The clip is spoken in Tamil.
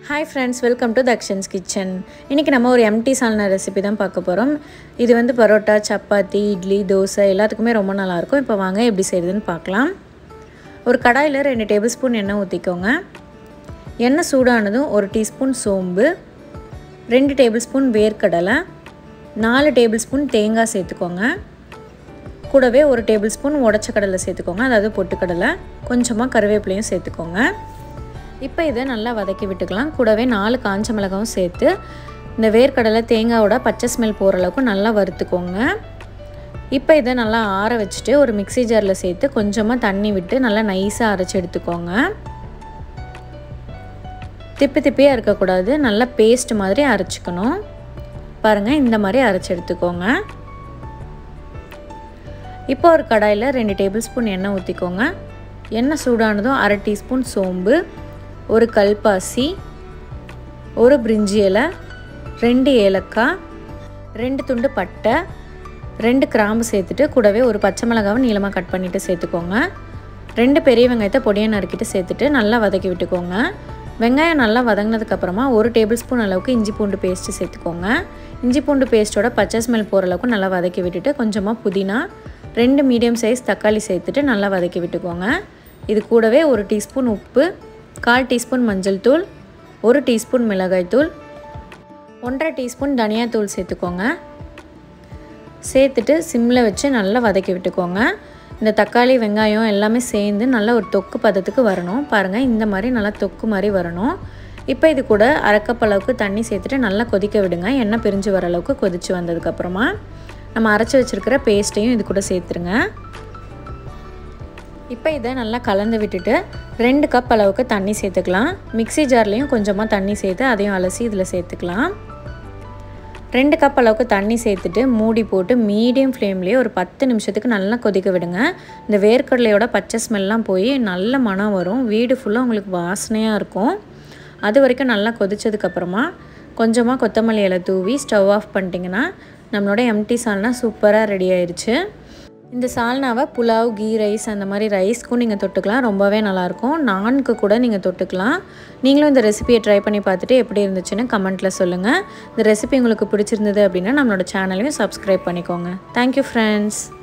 hi friends welcome to Dakshan's kitchen இன்றைக்கி நம்ம ஒரு எம்டி சால்னா ரெசிபி தான் பார்க்க போகிறோம் இது வந்து பரோட்டா சப்பாத்தி இட்லி தோசை எல்லாத்துக்குமே ரொம்ப நல்லாயிருக்கும் இப்போ வாங்க எப்படி செய்கிறதுன்னு பார்க்கலாம் ஒரு கடாயில் ரெண்டு டேபிள் ஸ்பூன் எண்ணெய் ஊற்றிக்கோங்க எண்ணெய் சூடானதும் ஒரு டீஸ்பூன் சோம்பு ரெண்டு டேபிள் ஸ்பூன் வேர்க்கடலை நாலு டேபிள் ஸ்பூன் தேங்காய் சேர்த்துக்கோங்க கூடவே ஒரு டேபிள் ஸ்பூன் உடச்ச கடலை சேர்த்துக்கோங்க அதாவது பொட்டுக்கடலை கொஞ்சமாக கருவேப்பிலையும் சேர்த்துக்கோங்க இப்போ இதை நல்லா வதக்கி விட்டுக்கலாம் கூடவே நாலு காஞ்ச மிளகாவும் சேர்த்து இந்த வேர்க்கடலை தேங்காயோட பச்சை ஸ்மெல் போகிற அளவுக்கு நல்லா வறுத்துக்கோங்க இப்போ இதை நல்லா ஆற வச்சுட்டு ஒரு மிக்சி ஜாரில் சேர்த்து கொஞ்சமாக தண்ணி விட்டு நல்லா நைஸாக அரைச்சி எடுத்துக்கோங்க திப்பி திப்பியாக இருக்கக்கூடாது நல்லா பேஸ்ட் மாதிரி அரைச்சிக்கணும் பாருங்கள் இந்த மாதிரி அரைச்சி எடுத்துக்கோங்க இப்போ ஒரு கடாயில் ரெண்டு டேபிள் ஸ்பூன் எண்ணெய் ஊற்றிக்கோங்க எண்ணெய் சூடானதும் அரை டீஸ்பூன் சோம்பு ஒரு கல்பாசி ஒரு பிரிஞ்சி இலை ரெண்டு ஏலக்காய் ரெண்டு துண்டு பட்டை ரெண்டு கிராம்பு சேர்த்துட்டு கூடவே ஒரு பச்சை மிளகாவை நீளமாக கட் பண்ணிவிட்டு சேர்த்துக்கோங்க ரெண்டு பெரிய வெங்காயத்தை பொடியை நறுக்கிட்டு சேர்த்துட்டு நல்லா வதக்கி விட்டுக்கோங்க வெங்காயம் நல்லா வதங்கினதுக்கப்புறமா ஒரு டேபிள் ஸ்பூன் அளவுக்கு இஞ்சி பூண்டு பேஸ்ட்டு சேர்த்துக்கோங்க இஞ்சி பூண்டு பேஸ்ட்டோட பச்சை ஸ்மெல் போகிற அளவுக்கு நல்லா வதக்கி விட்டுட்டு கொஞ்சமாக புதினா ரெண்டு மீடியம் சைஸ் தக்காளி சேர்த்துட்டு நல்லா வதக்கி விட்டுக்கோங்க இது கூடவே ஒரு டீஸ்பூன் உப்பு கால் டீஸ்பூன் மஞ்சள் தூள் ஒரு டீஸ்பூன் மிளகாய் தூள் ஒன்றரை டீஸ்பூன் தனியாத்தூள் சேர்த்துக்கோங்க சேர்த்துட்டு சிம்மில் வச்சு நல்லா வதக்கி விட்டுக்கோங்க இந்த தக்காளி வெங்காயம் எல்லாமே சேர்ந்து நல்லா ஒரு தொக்கு பதத்துக்கு வரணும் பாருங்கள் இந்த மாதிரி நல்லா தொக்கு மாதிரி வரணும் இப்போ இது கூட அரைக்கப் அளவுக்கு தண்ணி சேர்த்துட்டு நல்லா கொதிக்க விடுங்க எண்ணெய் பிரிஞ்சு வர அளவுக்கு கொதித்து வந்ததுக்கப்புறமா நம்ம அரைச்சி வச்சுருக்கிற பேஸ்ட்டையும் இது கூட சேர்த்துருங்க இப்போ இதை நல்லா கலந்து விட்டுட்டு ரெண்டு கப் அளவுக்கு தண்ணி சேர்த்துக்கலாம் மிக்சி ஜார்லேயும் கொஞ்சமாக தண்ணி சேர்த்து அதையும் அலசி இதில் சேர்த்துக்கலாம் ரெண்டு கப் அளவுக்கு தண்ணி சேர்த்துட்டு மூடி போட்டு மீடியம் ஃப்ளேம்லேயே ஒரு பத்து நிமிஷத்துக்கு நல்லா கொதிக்க விடுங்க இந்த வேர்க்கடலையோட பச்சை ஸ்மெல்லாம் போய் நல்ல மனம் வரும் வீடு ஃபுல்லாக உங்களுக்கு வாசனையாக இருக்கும் அது வரைக்கும் நல்லா கொதிச்சதுக்கப்புறமா கொஞ்சமாக கொத்தமல்லி இலை தூவி ஸ்டவ் ஆஃப் பண்ணிட்டிங்கன்னா நம்மளோட எம்டி சால்னா சூப்பராக ரெடி ஆயிடுச்சு இந்த சால்னாவை புலாவ் கீ ரைஸ் அந்த மாதிரி ரைஸ்க்கும் நீங்கள் தொட்டுக்கலாம் ரொம்பவே நல்லாயிருக்கும் நான்கு கூட நீங்கள் தொட்டுக்கலாம் நீங்களும் இந்த ரெசிபியை ட்ரை பண்ணி பார்த்துட்டு எப்படி இருந்துச்சுன்னு கமெண்ட்டில் சொல்லுங்கள் இந்த ரெசிபி உங்களுக்கு பிடிச்சிருந்தது அப்படின்னா நம்மளோட சேனலையும் சப்ஸ்கிரைப் பண்ணிக்கோங்க தேங்க்யூ ஃப்ரெண்ட்ஸ்